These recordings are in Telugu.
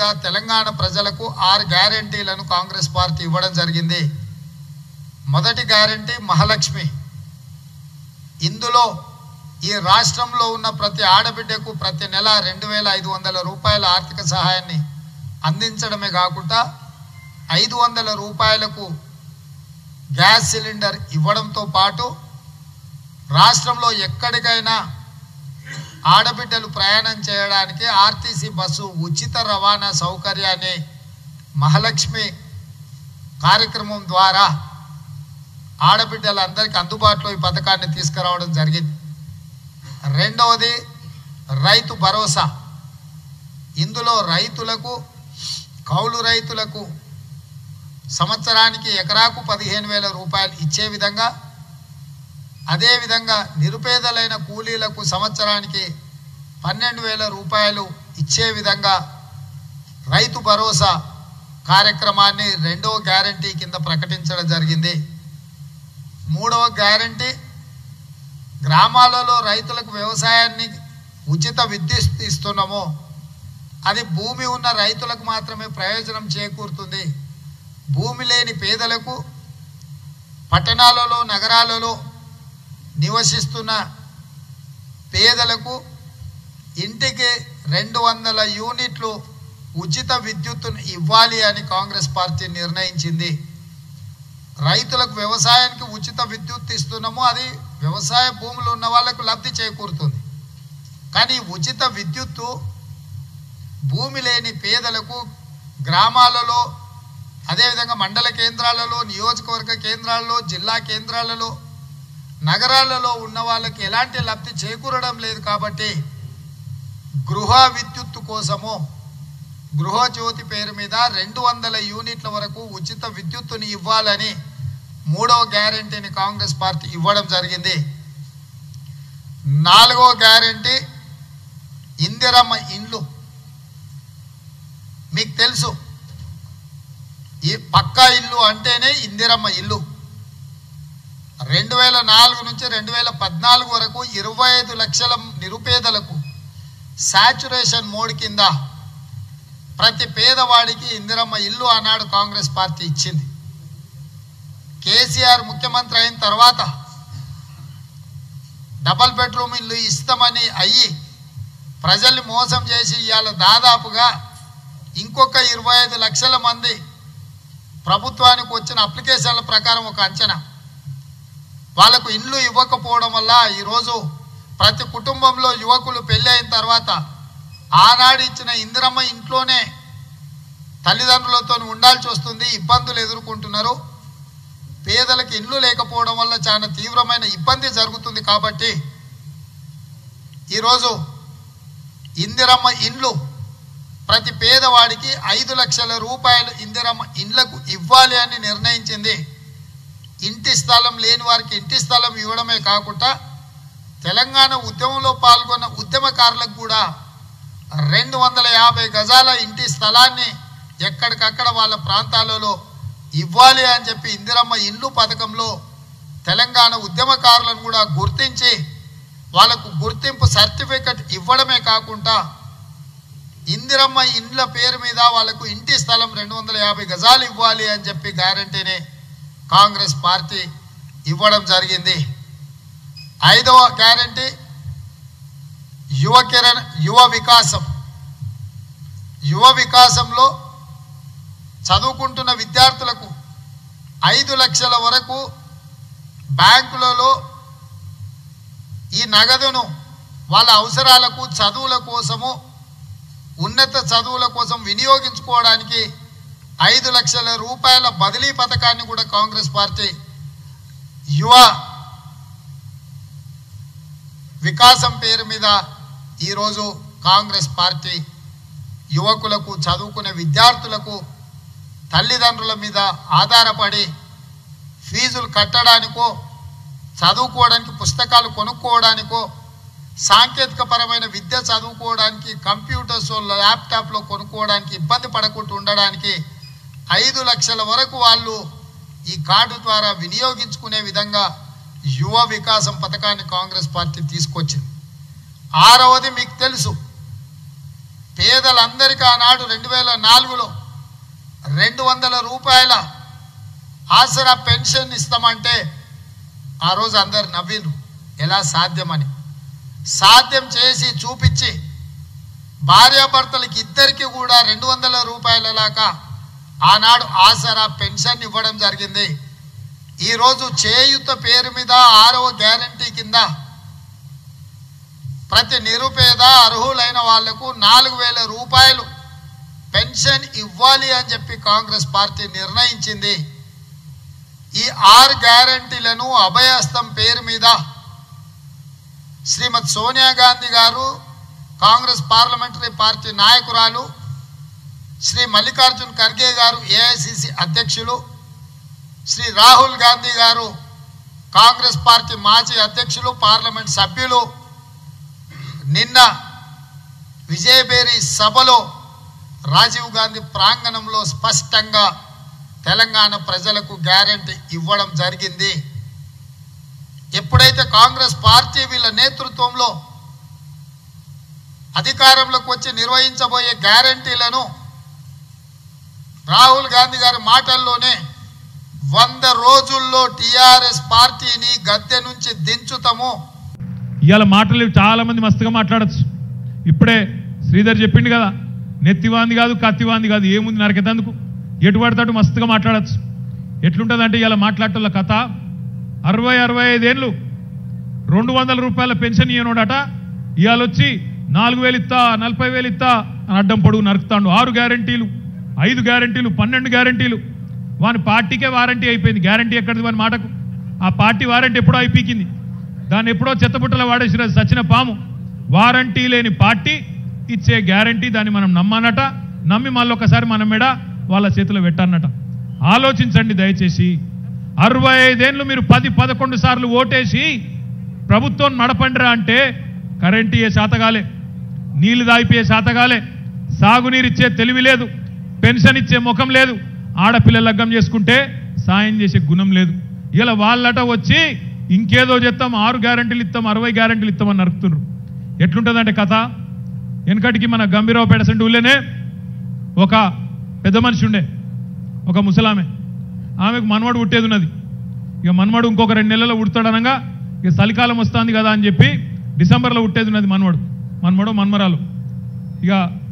విడతలుగా తెలంగాణ ప్రజలకు ఆరు గ్యారంటీలను కాంగ్రెస్ పార్టీ ఇవ్వడం జరిగింది మొదటి గ్యారంటీ మహాలక్ష్మి ఇందులో ఈ రాష్ట్రంలో ఉన్న ప్రతి ఆడబిడ్డకు ప్రతి నెల రెండు వేల ఐదు వందల రూపాయల ఆర్థిక సహాయాన్ని అందించడమే కాకుండా ఐదు వందల రూపాయలకు గ్యాస్ సిలిండర్ ఇవ్వడంతో పాటు రాష్ట్రంలో ఎక్కడికైనా ఆడబిడ్డలు ప్రయాణం చేయడానికి ఆర్టీసీ బస్సు ఉచిత రవాణా సౌకర్యాన్ని మహాలక్ష్మి కార్యక్రమం ద్వారా ఆడబిడ్డలందరికీ అందుబాటులో ఈ పథకాన్ని తీసుకురావడం జరిగింది రెండవది రైతు భరోసా ఇందులో రైతులకు కౌలు రైతులకు సంవత్సరానికి ఎకరాకు పదిహేను వేల రూపాయలు ఇచ్చే విధంగా అదేవిధంగా నిరుపేదలైన కూలీలకు సంవత్సరానికి పన్నెండు వేల రూపాయలు ఇచ్చే విధంగా రైతు భరోసా కార్యక్రమాన్ని రెండవ గ్యారంటీ కింద ప్రకటించడం జరిగింది మూడవ గ్యారంటీ గ్రామాలలో రైతులకు వ్యవసాయాన్ని ఉచిత విద్యుత్ ఇస్తున్నామో అది భూమి ఉన్న రైతులకు మాత్రమే ప్రయోజనం చేకూరుతుంది భూమి లేని పేదలకు పట్టణాలలో నగరాలలో నివసిస్తున్న పేదలకు ఇంటికి రెండు వందల యూనిట్లు ఉచిత విద్యుత్తును ఇవ్వాలి అని కాంగ్రెస్ పార్టీ నిర్ణయించింది రైతులకు వ్యవసాయానికి ఉచిత విద్యుత్ ఇస్తున్నాము అది వ్యవసాయ భూములు ఉన్న వాళ్ళకు లబ్ధి చేకూరుతుంది కానీ ఉచిత విద్యుత్తు భూమి లేని పేదలకు గ్రామాలలో అదేవిధంగా మండల కేంద్రాలలో నియోజకవర్గ కేంద్రాలలో జిల్లా కేంద్రాలలో నగరాలలో ఉన్న వాళ్ళకి ఎలాంటి లబ్ధి చేకూరడం లేదు కాబట్టి గృహ విద్యుత్తు కోసము గృహజ్యోతి పేరు మీద రెండు వందల యూనిట్ల వరకు ఉచిత విద్యుత్తుని ఇవ్వాలని మూడవ గ్యారంటీని కాంగ్రెస్ పార్టీ ఇవ్వడం జరిగింది నాలుగో గ్యారంటీ ఇందిరమ్మ ఇండ్లు మీకు తెలుసు ఈ పక్కా ఇల్లు అంటేనే ఇందిరమ్మ ఇల్లు రెండు వేల నాలుగు నుంచి రెండు వేల పద్నాలుగు వరకు ఇరవై ఐదు లక్షల నిరుపేదలకు శాచురేషన్ మోడ్ కింద ప్రతి పేదవాడికి ఇందిరమ్మ ఇల్లు ఆనాడు కాంగ్రెస్ పార్టీ ఇచ్చింది కేసీఆర్ ముఖ్యమంత్రి అయిన తర్వాత డబల్ బెడ్రూమ్ ఇల్లు ఇస్తామని అయ్యి ప్రజల్ని మోసం చేసి ఇవాళ దాదాపుగా ఇంకొక ఇరవై ఐదు లక్షల మంది ప్రభుత్వానికి వచ్చిన అప్లికేషన్ల ప్రకారం ఒక అంచనా వాళ్ళకు ఇండ్లు ఇవ్వకపోవడం వల్ల ఈరోజు ప్రతి కుటుంబంలో యువకులు పెళ్ళి అయిన తర్వాత ఆనాడు ఇచ్చిన ఇందిరమ్మ ఇంట్లోనే తల్లిదండ్రులతో ఉండాల్సి వస్తుంది ఇబ్బందులు ఎదుర్కొంటున్నారు పేదలకు ఇండ్లు లేకపోవడం వల్ల చాలా తీవ్రమైన ఇబ్బంది జరుగుతుంది కాబట్టి ఈరోజు ఇందిరమ్మ ఇండ్లు ప్రతి పేదవాడికి ఐదు లక్షల రూపాయలు ఇందిరమ్మ ఇండ్లకు ఇవ్వాలి అని నిర్ణయించింది ఇంటి స్థలం లేని వారికి ఇంటి స్థలం ఇవ్వడమే కాకుండా తెలంగాణ ఉద్యమంలో పాల్గొన్న ఉద్యమకారులకు కూడా రెండు వందల యాభై గజాల ఇంటి స్థలాన్ని ఎక్కడికక్కడ వాళ్ళ ప్రాంతాలలో ఇవ్వాలి అని చెప్పి ఇందిరమ్మ ఇండ్లు పథకంలో తెలంగాణ ఉద్యమకారులను కూడా గుర్తించి వాళ్ళకు గుర్తింపు సర్టిఫికెట్ ఇవ్వడమే కాకుండా ఇందిరమ్మ ఇండ్ల పేరు మీద వాళ్ళకు ఇంటి స్థలం రెండు వందల యాభై గజాలు ఇవ్వాలి అని చెప్పి గ్యారంటీని కాంగ్రెస్ పార్టీ ఇవ్వడం జరిగింది ఐదవ గ్యారంటీ యువ కిరణ్ యువ వికాసం యువ వికాసంలో చదువుకుంటున్న విద్యార్థులకు ఐదు లక్షల వరకు బ్యాంకులలో ఈ నగదును వాళ్ళ అవసరాలకు చదువుల కోసము ఉన్నత చదువుల కోసం వినియోగించుకోవడానికి ఐదు లక్షల రూపాయల బదిలీ పథకాన్ని కూడా కాంగ్రెస్ పార్టీ యువ వికాసం పేరు మీద ఈరోజు కాంగ్రెస్ పార్టీ యువకులకు చదువుకునే విద్యార్థులకు తల్లిదండ్రుల మీద ఆధారపడి ఫీజులు కట్టడానికో చదువుకోవడానికి పుస్తకాలు కొనుక్కోవడానికో సాంకేతిక పరమైన విద్య చదువుకోవడానికి కంప్యూటర్స్ ల్యాప్టాప్లో కొనుక్కోవడానికి ఇబ్బంది పడకుండా ఉండడానికి ఐదు లక్షల వరకు వాళ్ళు ఈ కార్డు ద్వారా వినియోగించుకునే విధంగా యువ వికాసం పథకాన్ని కాంగ్రెస్ పార్టీ తీసుకొచ్చింది ఆరవది మీకు తెలుసు పేదలందరికీ ఆనాడు రెండు వేల నాలుగులో రెండు వందల రూపాయల ఆసరా పెన్షన్ ఇస్తామంటే ఆ రోజు అందరు నవ్విండ్రు ఎలా సాధ్యమని సాధ్యం చేసి చూపించి భార్యాభర్తలకి ఇద్దరికి కూడా రెండు వందల రూపాయల దాకా ఆనాడు ఆసరా పెన్షన్ ఇవ్వడం జరిగింది ఈరోజు చేయుత పేరు మీద ఆరవ గ్యారంటీ కింద ప్రతి నిరుపేద అర్హులైన వాళ్లకు నాలుగు వేల రూపాయలు పెన్షన్ ఇవ్వాలి అని చెప్పి కాంగ్రెస్ పార్టీ నిర్ణయించింది ఈ ఆరు గ్యారంటీలను అభయహస్తం పేరు మీద శ్రీమతి సోనియా గాంధీ గారు కాంగ్రెస్ పార్లమెంటరీ పార్టీ నాయకురాలు శ్రీ మల్లికార్జున్ ఖర్గే గారు ఏఐసిసి అధ్యక్షులు శ్రీ రాహుల్ గాంధీ గారు కాంగ్రెస్ పార్టీ మాజీ అధ్యక్షులు పార్లమెంట్ సభ్యులు నిన్న విజయబేరి సభలో రాజీవ్ గాంధీ ప్రాంగణంలో స్పష్టంగా తెలంగాణ ప్రజలకు గ్యారంటీ ఇవ్వడం జరిగింది ఎప్పుడైతే కాంగ్రెస్ పార్టీ వీళ్ళ నేతృత్వంలో అధికారంలోకి వచ్చి నిర్వహించబోయే గ్యారంటీలను రాహుల్ గాంధీ గారి మాటల్లోనే వంద రోజుల్లో టిఆర్ఎస్ పార్టీని గద్దె నుంచి దించుతాము ఇవాళ మాటలు చాలా మంది మస్తుగా మాట్లాడచ్చు ఇప్పుడే శ్రీధర్ చెప్పిండు కదా నెత్తివాంది కాదు కత్తివాంది కాదు ఏముంది నరకెతందుకు ఎటు పడతాడు మస్తుగా మాట్లాడచ్చు ఎట్లుంటుందంటే ఇవాళ మాట్లాడటం కథ అరవై అరవై ఐదేళ్ళు రెండు వందల రూపాయల పెన్షన్ ఇవ్వనోడట ఇవాళ వచ్చి నాలుగు వేలు ఇస్తా నలభై వేలు ఇస్తా అని అడ్డం పొడుగు నరుకుతాడు ఆరు గ్యారంటీలు ఐదు గ్యారంటీలు పన్నెండు గ్యారంటీలు వాని పార్టీకే వారంటీ అయిపోయింది గ్యారంటీ ఎక్కడిది వాని మాటకు ఆ పార్టీ వారంటీ ఎప్పుడో అయిపోయింది దాన్ని ఎప్పుడో చెత్తబుట్టలో వాడేసిన సచిన పాము వారంటీ లేని పార్టీ ఇచ్చే గ్యారంటీ దాన్ని మనం నమ్మనట నమ్మి మళ్ళీ ఒకసారి మనం మెడ వాళ్ళ చేతిలో పెట్టన్నట ఆలోచించండి దయచేసి అరవై ఐదేళ్ళు మీరు పది పదకొండు సార్లు ఓటేసి ప్రభుత్వం నడపండిరా అంటే కరెంట్ ఇయ్యే శాతగాలే నీళ్లు దాయిపోయే శాతగాలే సాగునీరు ఇచ్చే తెలివి లేదు పెన్షన్ ఇచ్చే ముఖం లేదు ఆడపిల్ల లగ్గం చేసుకుంటే సాయం చేసే గుణం లేదు ఇలా వాళ్ళట వచ్చి ఇంకేదో చెప్తాం ఆరు గ్యారంటీలు ఇస్తాం అరవై గ్యారంటీలు ఇస్తామని నరుకుతున్నారు ఎట్లుంటుందంటే కథ వెనకటికి మన గంభీరావుపేట సెంటు ఊళ్ళోనే ఒక పెద్ద మనిషి ఉండే ఒక ముసలామె ఆమెకు మనవడు పుట్టేది ఉన్నది ఇక మనవడు ఇంకొక రెండు నెలల్లో పుడతాడనగా ఇక చలికాలం వస్తుంది కదా అని చెప్పి డిసెంబర్లో పుట్టేది ఉన్నది మనవడు మనవడు మన్మరాలు ఇక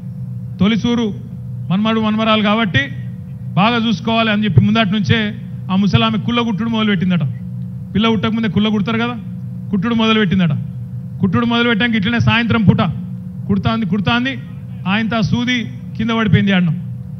తొలిసూరు మన్మడు మన్మరాలు కాబట్టి బాగా చూసుకోవాలి అని చెప్పి ముందటి నుంచే ఆ ముసలామె కుళ్ళ కుట్టుడు మొదలు పెట్టిందట పిల్ల పుట్టక ముందే కుళ్ళ కుడతారు కదా కుట్టుడు మొదలు పెట్టిందట కుట్టుడు మొదలు పెట్టాక ఇట్లనే సాయంత్రం పూట కుడుతాంది కుడుతాంది ఆయనతో ఆ సూది కింద పడిపోయింది అన్నం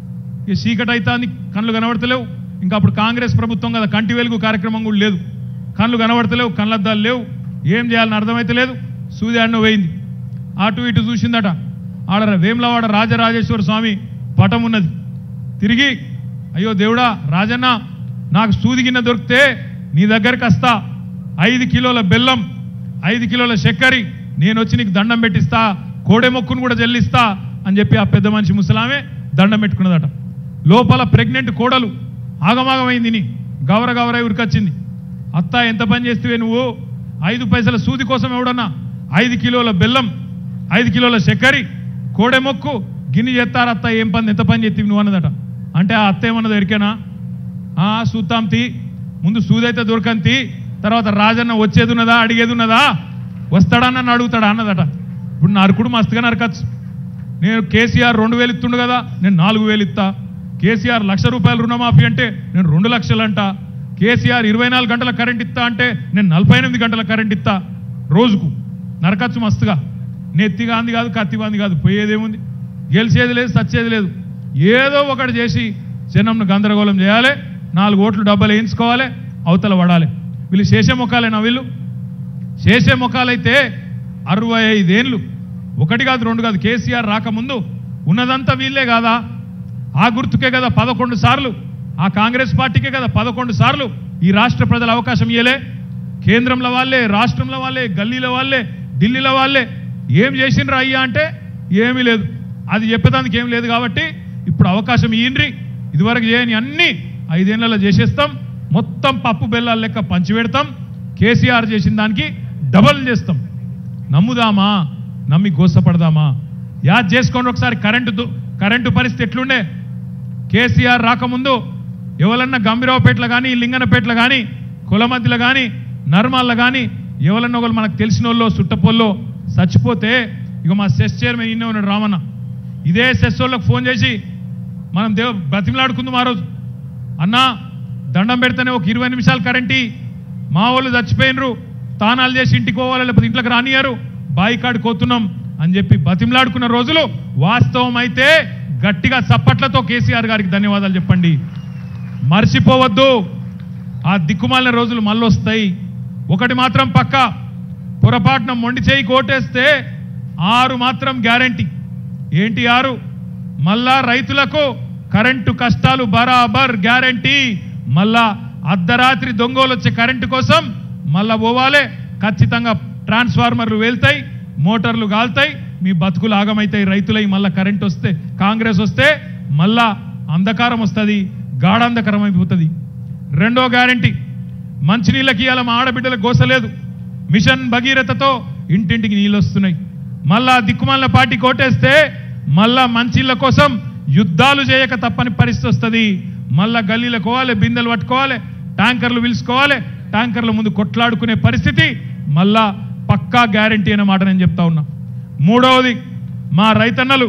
ఇక చీకటి అవుతాంది కళ్ళు కనబడతలేవు ఇంకా అప్పుడు కాంగ్రెస్ ప్రభుత్వం కదా కంటి వెలుగు కార్యక్రమం కూడా లేదు కళ్ళు కనబడతలేవు కళ్ళద్దాలు లేవు ఏం చేయాలని అర్థమైతే లేదు సూది అన్నం వేయింది అటు ఇటు చూసిందట ఆడ వేములవాడ రాజరాజేశ్వర స్వామి పటం ఉన్నది తిరిగి అయ్యో దేవుడా రాజన్న నాకు సూది గిన్నె దొరికితే నీ దగ్గరికి వస్తా ఐదు కిలోల బెల్లం ఐదు కిలోల చక్కెర నేను వచ్చి నీకు దండం పెట్టిస్తా కోడె మొక్కును కూడా చెల్లిస్తా అని చెప్పి ఆ పెద్ద మనిషి ముసలామే దండం పెట్టుకున్నదట లోపల ప్రెగ్నెంట్ కోడలు ఆగమాగమైంది నీ గవర గవర ఉరికొచ్చింది అత్త ఎంత పని చేస్తే నువ్వు ఐదు పైసల సూది కోసం ఎవడన్నా ఐదు కిలోల బెల్లం ఐదు కిలోల చక్కెర కోడె మొక్కు గిన్నె చేస్తారు అత్త ఏం పని ఎంత పని చేతివి నువ్వు అన్నదట అంటే ఆ అత్త ఏమన్నది ఎరికేనా ఆ సూతాం తీ ముందు సూదైతే దొరకంతి తర్వాత రాజన్న వచ్చేది ఉన్నదా అడిగేది ఉన్నదా వస్తాడా నన్ను అడుగుతాడా అన్నదట ఇప్పుడు నరుకుడు మస్తుగా నరకచ్చు నేను కేసీఆర్ రెండు వేలు ఇస్తుండు కదా నేను నాలుగు వేలు ఇస్తా కేసీఆర్ లక్ష రూపాయల రుణమాఫీ అంటే నేను రెండు లక్షలు అంట కేసీఆర్ ఇరవై నాలుగు గంటల కరెంట్ ఇస్తా అంటే నేను నలభై ఎనిమిది గంటల కరెంట్ ఇస్తా రోజుకు నరకచ్చు మస్తుగా నెత్తిగా అంది కాదు కత్తిగాంది కాదు పోయేదేముంది గెలిచేది లేదు సచ్చేది లేదు ఏదో ఒకటి చేసి జనంను గందరగోళం చేయాలి నాలుగు ఓట్లు డబ్బలు వేయించుకోవాలి అవతల పడాలి వీళ్ళు చేసే ముఖాలేనా వీళ్ళు చేసే ముఖాలైతే అరవై ఐదేళ్ళు ఒకటి కాదు రెండు కాదు కేసీఆర్ రాకముందు ఉన్నదంతా వీళ్ళే కాదా ఆ గుర్తుకే కదా పదకొండు సార్లు ఆ కాంగ్రెస్ పార్టీకే కదా పదకొండు సార్లు ఈ రాష్ట్ర ప్రజల అవకాశం ఇయ్యలే కేంద్రంలో వాళ్ళే రాష్ట్రంలో వాళ్ళే గల్లీల వాళ్ళే ఢిల్లీలో వాళ్ళే ఏం చేసిండ్రు అయ్యా అంటే ఏమీ లేదు అది చెప్పేదానికి ఏం లేదు కాబట్టి ఇప్పుడు అవకాశం ఇయ్యండ్రి ఇదివరకు చేయని అన్ని ఐదేళ్లలో చేసేస్తాం మొత్తం పప్పు బెల్లాల లెక్క పంచిపెడతాం కేసీఆర్ చేసిన దానికి డబల్ చేస్తాం నమ్ముదామా నమ్మి గోసపడదామా యాద్ చేసుకోండి ఒకసారి కరెంటు దు- కరెంటు పరిస్థితి ఎట్లుండే కేసీఆర్ రాకముందు ఎవరన్నా గంభీరావుపేటలో కానీ లింగనపేటలో కానీ కులమద్దిలో కానీ నర్మాల్లో కానీ ఎవరన్నా ఒకరు మనకు తెలిసిన వాళ్ళు చుట్టపోల్లో చచ్చిపోతే ఇక మా సెస్ చైర్మన్ ఇన్నే ఉన్నాడు రామన్న ఇదే సెస్ వాళ్ళకి ఫోన్ చేసి మనం దేవ బతిమలాడుకుందాం ఆ రోజు అన్నా దండం పెడితేనే ఒక ఇరవై నిమిషాలు కరెంటీ మా వాళ్ళు చచ్చిపోయినరు తానాలు చేసి ఇంటికి పోవాలి లేకపోతే ఇంట్లోకి రానియారు బాయి కాడి కోతున్నాం అని చెప్పి బతిమలాడుకున్న రోజులు వాస్తవం అయితే గట్టిగా చప్పట్లతో కేసీఆర్ గారికి ధన్యవాదాలు చెప్పండి మర్చిపోవద్దు ఆ దిక్కుమాలిన రోజులు మళ్ళొస్తాయి ఒకటి మాత్రం పక్క పొరపాటున మొండి చేయి కోటేస్తే ఆరు మాత్రం గ్యారంటీ ఏంటి ఆరు మళ్ళా రైతులకు కరెంటు కష్టాలు బరాబర్ గ్యారంటీ మళ్ళా అర్ధరాత్రి దొంగలు వచ్చే కరెంటు కోసం మళ్ళా పోవాలే ఖచ్చితంగా ట్రాన్స్ఫార్మర్లు వెళ్తాయి మోటార్లు కాల్తాయి మీ బతుకులు ఆగమైతాయి రైతులై మళ్ళా కరెంట్ వస్తే కాంగ్రెస్ వస్తే మళ్ళా అంధకారం వస్తుంది గాఢాంధకారం అయిపోతుంది రెండో గ్యారంటీ మంచినీళ్ళకి ఇవాళ మా ఆడబిడ్డలకు గోసలేదు మిషన్ భగీరథతో ఇంటింటికి నీళ్ళు వస్తున్నాయి మళ్ళా దిక్కుమాల పార్టీ కోటేస్తే మళ్ళా మంచిళ్ళ కోసం యుద్ధాలు చేయక తప్పని పరిస్థితి వస్తుంది మళ్ళా గల్లీలకు పోవాలి బిందెలు పట్టుకోవాలి ట్యాంకర్లు పిలుచుకోవాలి ట్యాంకర్ల ముందు కొట్లాడుకునే పరిస్థితి మళ్ళా పక్కా గ్యారంటీ అనే మాట నేను చెప్తా ఉన్నా మూడవది మా రైతన్నలు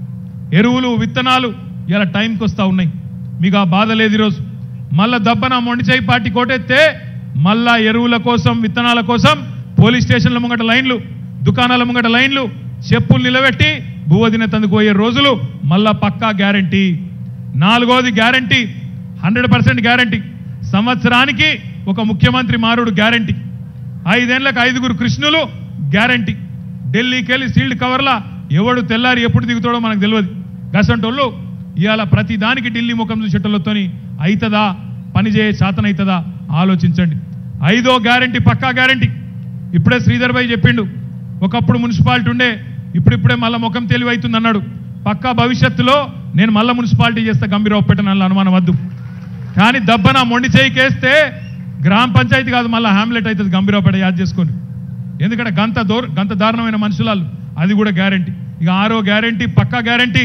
ఎరువులు విత్తనాలు ఇలా టైంకి వస్తూ ఉన్నాయి మీకు ఆ బాధ లేదు ఈరోజు మళ్ళా దబ్బన మొండిచేయి పార్టీ కోటెత్తే మళ్ళా ఎరువుల కోసం విత్తనాల కోసం పోలీస్ స్టేషన్ల ముంగట లైన్లు దుకాణాల ముంగట లైన్లు చెప్పులు నిలబెట్టి భూవదిన తందుకు పోయే రోజులు మళ్ళా పక్కా గ్యారంటీ నాలుగోది గ్యారంటీ హండ్రెడ్ పర్సెంట్ గ్యారంటీ సంవత్సరానికి ఒక ముఖ్యమంత్రి మారుడు గ్యారంటీ ఐదేళ్లకు ఐదుగురు కృష్ణులు గ్యారంటీ ఢిల్లీకి వెళ్ళి సీల్డ్ కవర్లా ఎవడు తెల్లారి ఎప్పుడు దిగుతాడో మనకు తెలియదు గసంటోళ్ళు ఇవాళ ప్రతి దానికి ఢిల్లీ ముఖం చూసేటోళ్ళతోని అవుతుందా పని చేయ శాతనవుతుందా ఆలోచించండి ఐదో గ్యారంటీ పక్కా గ్యారంటీ ఇప్పుడే శ్రీధర్ భాయ్ చెప్పిండు ఒకప్పుడు మున్సిపాలిటీ ఉండే ఇప్పుడిప్పుడే మళ్ళా ముఖం తెలివి అవుతుంది అన్నాడు పక్కా భవిష్యత్తులో నేను మళ్ళా మున్సిపాలిటీ చేస్తే గంభీరావుపేట నల్ల అనుమానం వద్దు కానీ దబ్బన మొండి చేయికేస్తే గ్రామ పంచాయతీ కాదు మళ్ళీ హ్యామ్లెట్ అవుతుంది గంభీరావుపేట యాద్ చేసుకొని ఎందుకంటే గంత దూర గంత దారుణమైన మనుషులాలు అది కూడా గ్యారంటీ ఇక ఆరో గ్యారంటీ పక్కా గ్యారంటీ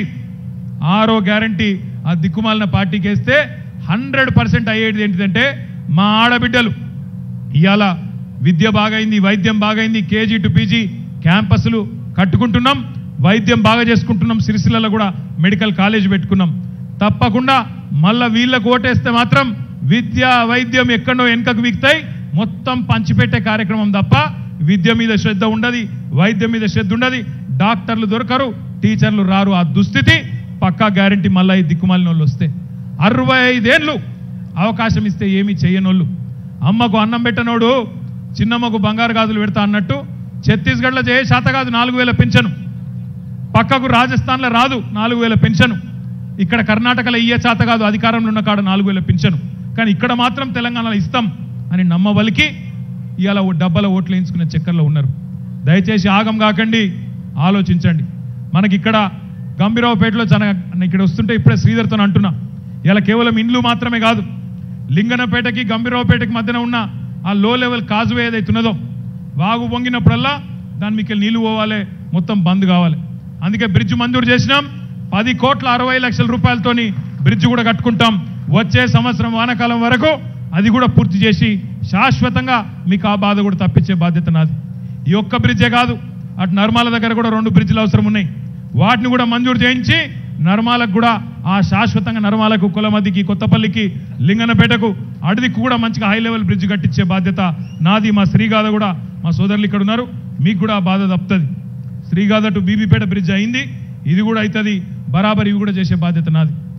ఆరో గ్యారంటీ ఆ దిక్కుమాలిన పార్టీకి వేస్తే హండ్రెడ్ పర్సెంట్ అయ్యేది ఏంటిదంటే మా ఆడబిడ్డలు ఇవాళ విద్య బాగైంది వైద్యం బాగైంది కేజీ టు పీజీ క్యాంపస్లు కట్టుకుంటున్నాం వైద్యం బాగా చేసుకుంటున్నాం సిరిసిల్లలో కూడా మెడికల్ కాలేజ్ పెట్టుకున్నాం తప్పకుండా మళ్ళా వీళ్ళకు ఓటేస్తే మాత్రం విద్య వైద్యం ఎక్కడో వెనుకకు వీక్తాయి మొత్తం పంచిపెట్టే కార్యక్రమం తప్ప విద్య మీద శ్రద్ధ ఉండదు వైద్యం మీద శ్రద్ధ ఉండదు డాక్టర్లు దొరకరు టీచర్లు రారు ఆ దుస్థితి పక్కా గ్యారంటీ మళ్ళా ఈ దిక్కుమాలిన వాళ్ళు వస్తే అరవై ఐదేళ్ళు అవకాశం ఇస్తే ఏమీ చెయ్యనోళ్ళు అమ్మకు అన్నం పెట్టనోడు చిన్నమ్మకు బంగారు గాజులు పెడతా అన్నట్టు ఛత్తీస్గఢ్లో చేయ శాత కాదు నాలుగు వేల పెన్షన్ పక్కకు రాజస్థాన్లో రాదు నాలుగు వేల పెన్షన్ ఇక్కడ కర్ణాటకలో ఇయ్యే చేత కాదు అధికారంలో ఉన్న కాడ నాలుగు వేల పెన్షన్ కానీ ఇక్కడ మాత్రం తెలంగాణలో ఇస్తాం అని నమ్మవలికి ఇవాళ ఓ డబ్బల ఓట్లు వేయించుకునే చక్కర్లో ఉన్నారు దయచేసి ఆగం కాకండి ఆలోచించండి మనకి ఇక్కడ గంభీరావుపేటలో చాలా ఇక్కడ వస్తుంటే ఇప్పుడే శ్రీధర్తో అంటున్నా ఇలా కేవలం ఇండ్లు మాత్రమే కాదు లింగనపేటకి గంభీరావుపేటకి మధ్యన ఉన్న ఆ లో లెవెల్ కాజువే ఏదైతే ఉన్నదో వాగు పొంగినప్పుడల్లా దాని మీకు నీళ్లు పోవాలి మొత్తం బంద్ కావాలి అందుకే బ్రిడ్జ్ మంజూరు చేసినాం పది కోట్ల అరవై లక్షల రూపాయలతోని బ్రిడ్జ్ కూడా కట్టుకుంటాం వచ్చే సంవత్సరం వానాకాలం వరకు అది కూడా పూర్తి చేసి శాశ్వతంగా మీకు ఆ బాధ కూడా తప్పించే బాధ్యత నాది ఈ ఒక్క బ్రిడ్జే కాదు అటు నర్మాల దగ్గర కూడా రెండు బ్రిడ్జ్లు అవసరం ఉన్నాయి వాటిని కూడా మంజూరు చేయించి నర్మాలకు కూడా ఆ శాశ్వతంగా నర్మాలకు కులమదికి కొత్తపల్లికి లింగనపేటకు అడిదికి కూడా మంచిగా హై లెవెల్ బ్రిడ్జ్ కట్టించే బాధ్యత నాది మా శ్రీగాథ కూడా మా సోదరులు ఇక్కడ ఉన్నారు మీకు కూడా ఆ బాధ తప్పుతుంది శ్రీగాథ టు బీబీపేట బ్రిడ్జ్ అయింది ఇది కూడా అవుతుంది బరాబర్ ఇవి కూడా చేసే బాధ్యత నాది